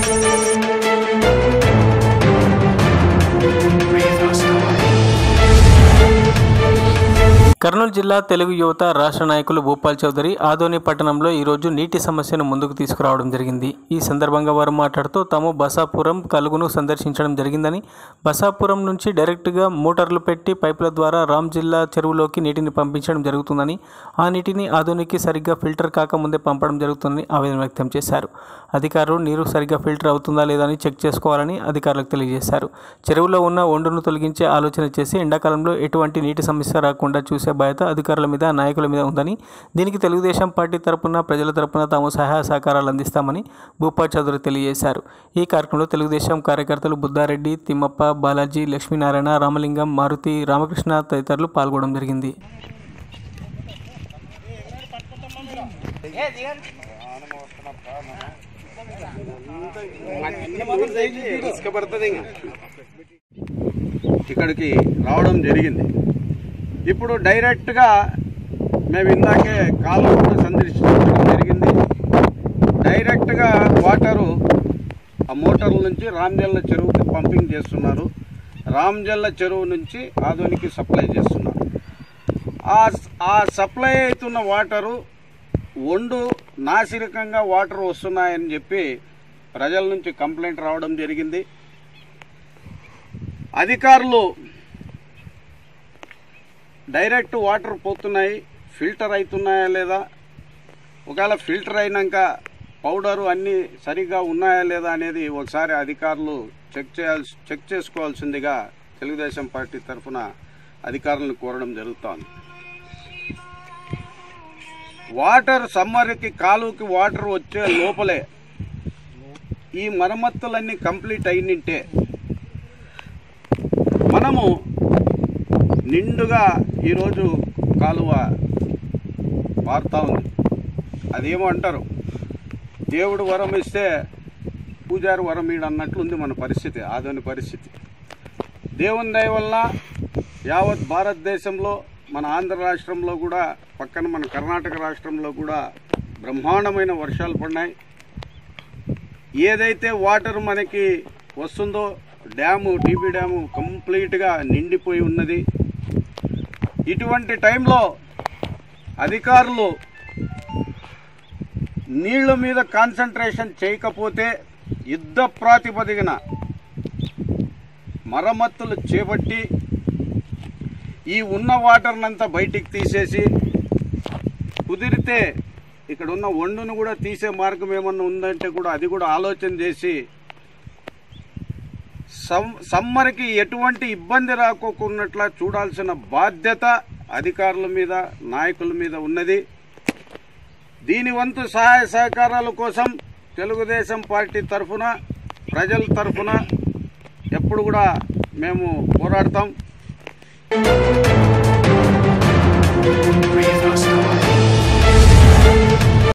కర్నూలు జిల్లా తెలుగు యువత రాష్ట్ర నాయకులు భూపాల్ చౌదరి ఆదోని పట్టణంలో ఈరోజు నీటి సమస్యను ముందుకు తీసుకురావడం జరిగింది ఈ సందర్భంగా వారు మాట్లాడుతూ తాము బసాపురం కలుగును సందర్శించడం జరిగిందని బసాపురం నుంచి డైరెక్ట్గా మోటార్లు పెట్టి పైపుల ద్వారా రామ్ జిల్లా చెరువులోకి నీటిని పంపించడం జరుగుతుందని ఆ నీటిని ఆదోనికి సరిగ్గా ఫిల్టర్ కాకముందే పంపడం జరుగుతుందని ఆవేదన వ్యక్తం చేశారు అధికారులు నీరు సరిగ్గా ఫిల్టర్ అవుతుందా లేదా అని చెక్ చేసుకోవాలని అధికారులకు తెలియజేశారు చెరువులో ఉన్న ఒండును తొలగించే ఆలోచన చేసి ఎండాకాలంలో ఎటువంటి నీటి సమస్య రాకుండా చూసే బాధ్యత అధికారుల మీద నాయకుల మీద ఉందని దీనికి తెలుగుదేశం పార్టీ తరపున ప్రజల తరపున తాము సహాయ సహకారాలు అందిస్తామని భూపా చౌదరి తెలియజేశారు ఈ కార్యక్రమంలో తెలుగుదేశం కార్యకర్తలు బుద్ధారెడ్డి తిమ్మప్ప బాలాజీ లక్ష్మీనారాయణ రామలింగం మారుతి రామకృష్ణ తదితరులు పాల్గొనడం జరిగింది ఇక్కడికి రావడం జరిగింది ఇప్పుడు డైరెక్ట్గా మేము ఇందాకే కాలువ కూడా సందర్శించడం జరిగింది డైరెక్ట్గా వాటరు ఆ మోటార్ల నుంచి రామజల్ల చెరువుకి పంపింగ్ చేస్తున్నారు రామజల్ల చెరువు నుంచి ఆదోనికి సప్లై చేస్తున్నారు ఆ ఆ సప్లై అవుతున్న వాటరు ఒండు నాసిరకంగా వాటర్ వస్తున్నాయని చెప్పి ప్రజల నుంచి కంప్లైంట్ రావడం జరిగింది అధికారులు డైరెక్ట్ వాటర్ పోతున్నాయి ఫిల్టర్ అవుతున్నాయా లేదా ఒకవేళ ఫిల్టర్ అయినాక పౌడరు అన్నీ సరిగ్గా ఉన్నాయా లేదా అనేది ఒకసారి అధికారులు చెక్ చేయాల్సి చెక్ చేసుకోవాల్సిందిగా తెలుగుదేశం పార్టీ తరఫున అధికారులను కోరడం జరుగుతోంది వాటర్ సమ్మర్కి కాలువకి వాటర్ వచ్చే లోపలే ఈ మరమ్మతులన్నీ కంప్లీట్ అయినింటే మనము నిండుగా ఈరోజు కాలువ పారుతా ఉంది అదేమో అంటారు దేవుడు వరం ఇస్తే పూజారి వరం ఈడు అన్నట్లుంది మన పరిస్థితి ఆధునిక పరిస్థితి దేవుని దయ వల్ల యావత్ భారతదేశంలో మన ఆంధ్ర రాష్ట్రంలో కూడా పక్కన మన కర్ణాటక రాష్ట్రంలో కూడా బ్రహ్మాండమైన వర్షాలు పడినాయి ఏదైతే వాటర్ మనకి వస్తుందో డ్యాము టీబీ డ్యాము కంప్లీట్గా నిండిపోయి ఉన్నది ఇటువంటి టైంలో అధికారులు నీళ్ల మీద కాన్సన్ట్రేషన్ చేయకపోతే యుద్ధ ప్రాతిపదికన మరమ్మతులు చేపట్టి ఈ ఉన్న వాటర్నంతా బయటికి తీసేసి కుదిరితే ఇక్కడ ఉన్న ఒండును కూడా తీసే మార్గం ఏమన్నా ఉందంటే కూడా అది కూడా ఆలోచన చేసి సం- సమ్మర్కి ఎటువంటి ఇబ్బంది రాకోకున్నట్లా చూడాల్సిన బాధ్యత అధికారుల మీద నాయకుల మీద ఉన్నది దీని వంతు సహాయ సహకారాల కోసం తెలుగుదేశం పార్టీ తరఫున ప్రజల తరఫున ఎప్పుడు కూడా మేము పోరాడతాం